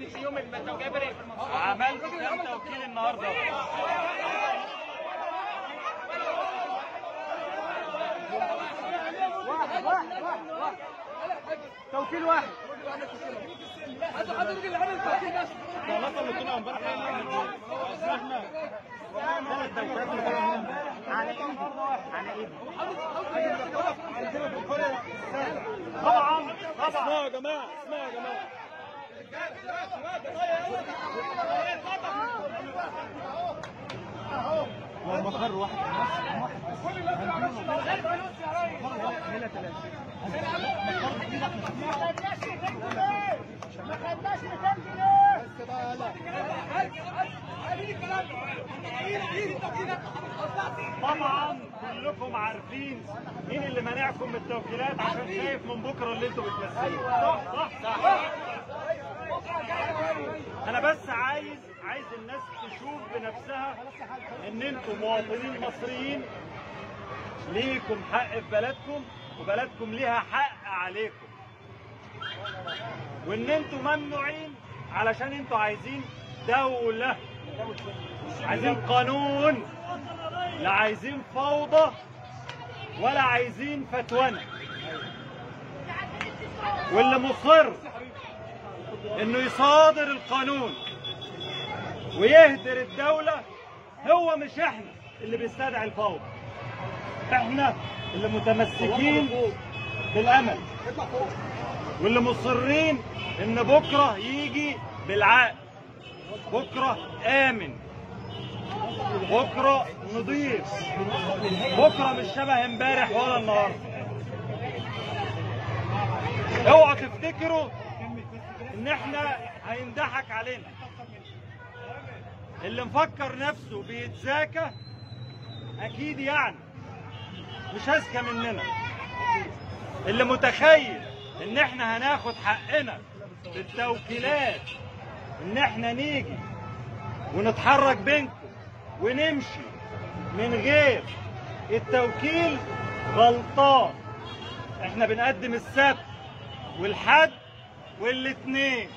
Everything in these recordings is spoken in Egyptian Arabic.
عملتش يوم التوكيل فرق في الموضوع عملت كام توكيل النهارده واحد واحد واحد واحد توكيل واحد هذا حضرتك اللي عمل التوكيل بس والله اللي طلعوا امبارح احنا ثلاث توكيلات اللي طلعوا امبارح على ايدي على ايدي طبعا طبعا اسمعوا يا جماعه اسمعوا يا جماعه هو مقر واحد طبعا كلكم عارفين مين اللي منعكم من التوكيلات عشان شايف من بكره اللي انتوا بتمثلوا صح صح صح انا بس عايز عايز الناس تشوف بنفسها ان انتم مواطنين مصريين ليكم حق في بلدكم وبلدكم ليها حق عليكم وان انتم ممنوعين علشان انتوا عايزين دولة عايزين قانون لا عايزين فوضى ولا عايزين فتوانة واللي مصر انه يصادر القانون ويهدر الدولة هو مش احنا اللي بيستدعي الفوضى احنا اللي متمسكين بالامل واللي مصرين ان بكره يجي بالعقل بكره امن بكره نضيف بكره مش شبه امبارح ولا النهارده اوعوا تفتكروا ان احنا هينضحك علينا اللي مفكر نفسه بيتذاكى اكيد يعني مش اذكى مننا اللي متخيل ان احنا هناخد حقنا بالتوكيلات ان احنا نيجي ونتحرك بينكم ونمشي من غير التوكيل غلطان احنا بنقدم السبت والحد والاثنين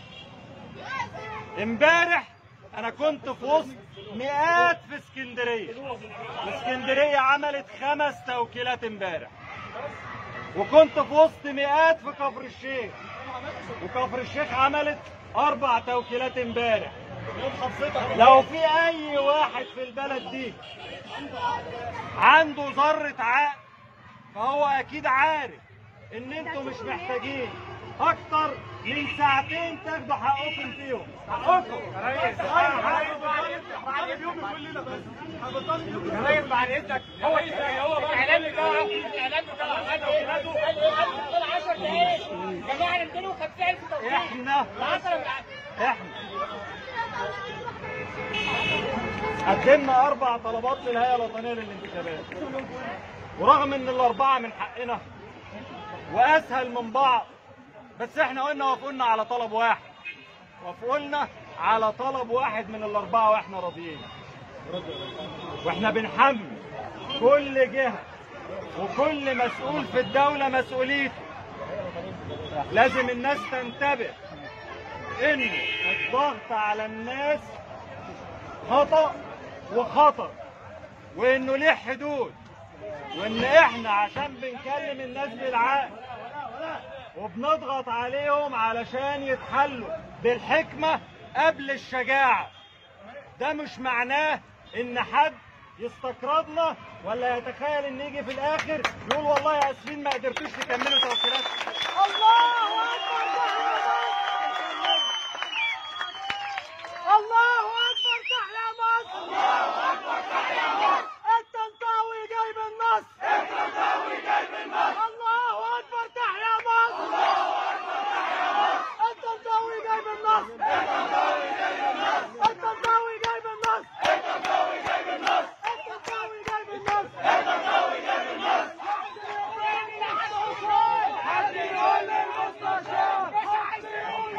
امبارح انا كنت في وسط مئات في اسكندريه اسكندريه عملت خمس توكيلات امبارح وكنت في وسط مئات في كفر الشيخ وكفر الشيخ عملت اربع توكيلات امبارح لو في اي واحد في البلد دي عنده ذره عقل فهو اكيد عارف ان انتوا مش محتاجين اكتر من ساعتين تاخدوا حقكم فيهم حقكم ريس بعد اذنك هو هو الاعلان بتاعه الاعلان بتاعه قال ايه؟ قال ايه؟ قال 10 دقايق جماعه 250000 توكيل احنا 10 احنا قدمنا اربع طلبات للهيئه الوطنيه للانتخابات ورغم ان الاربعه من حقنا واسهل من بعض بس احنا قلنا وافقنا على طلب واحد وافقنا على طلب واحد من الاربعه واحنا راضيين واحنا بنحمل كل جهه وكل مسؤول في الدوله مسؤوليته لازم الناس تنتبه ان الضغط على الناس خطأ وخطر وانه ليه حدود وان احنا عشان بنكلم الناس بالعقل وبنضغط عليهم علشان يتحلوا بالحكمة قبل الشجاعة ده مش معناه ان حد يستقرضنا ولا يتخيل ان يجي في الاخر يقول والله يا اسفين ما قدرتوش تكملوا توكيلات الله اكبر الله اكبر تحيا مصر الله اكبر تحيا مصر التنطاوي جايب النص التنطاوي جايب النص الله اكبر تحيا مصر الله اكبر تحيا مصر التنطاوي جايب النص التنطاوي جايب النص التنطاوي جايب النص التنطاوي جايب النص التنطاوي جايب النص التنطاوي جايب النص حد يقول للمستشار حد يقول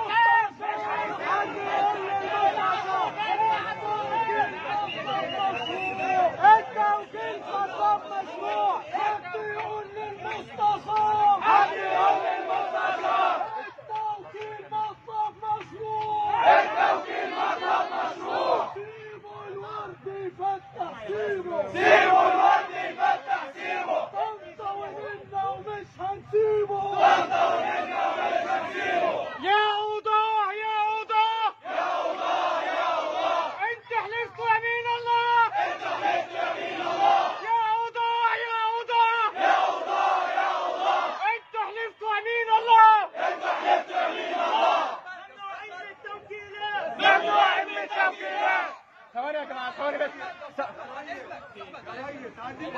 التوكيل خطاب مشروع حد يقول للمستشار حد يقول للمستشار التوكيل مطلب مشروع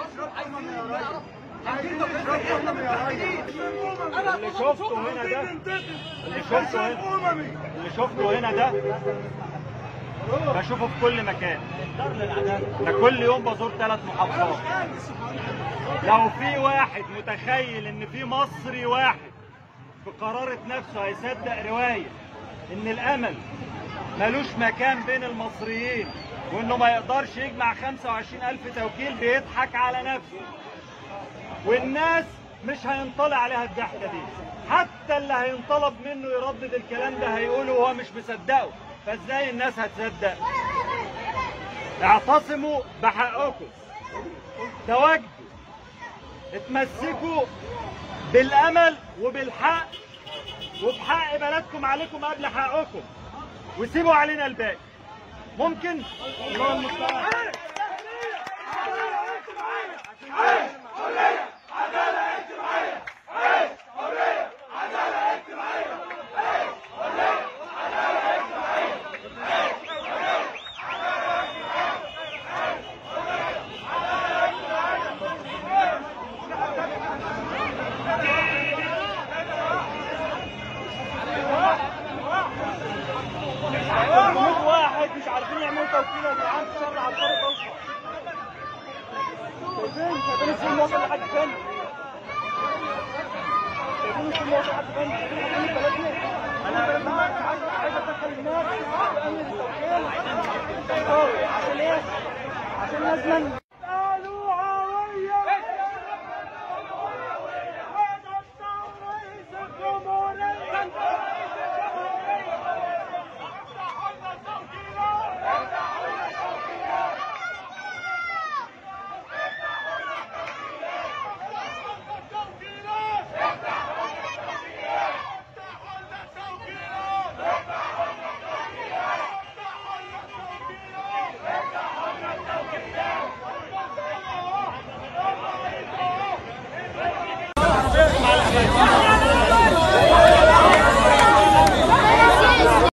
اللي شفته هنا ده اللي شفته هنا اللي شفته هنا ده بشوفه في كل مكان انا كل يوم بزور ثلاث محافظات لو في واحد متخيل ان في مصري واحد بقرارة نفسه هيصدق رواية ان الامل ملوش مكان بين المصريين وانه ما يقدرش يجمع 25 الف توكيل بيضحك على نفسه والناس مش هينطلع عليها الضحكه دي حتى اللي هينطلب منه يردد الكلام ده هيقوله وهو مش مصدقه فازاي الناس هتصدق اعتصموا بحقكم تواجدوا اتمسكوا بالامل وبالحق وبحق بلدكم عليكم قبل حقكم وسيبوا علينا الباقي ممكن الله المستعان موت واحد مش عارفين يعملوا توكيل يا جدعان في شر على الطريق اوصل شايفين شايفين السلم واصل لحد فين شايفين السلم واصل لحد فين شايفين البلد دي انا عايز عايز ادخل الناس في امن التوكيل عشان ايه عشان لازم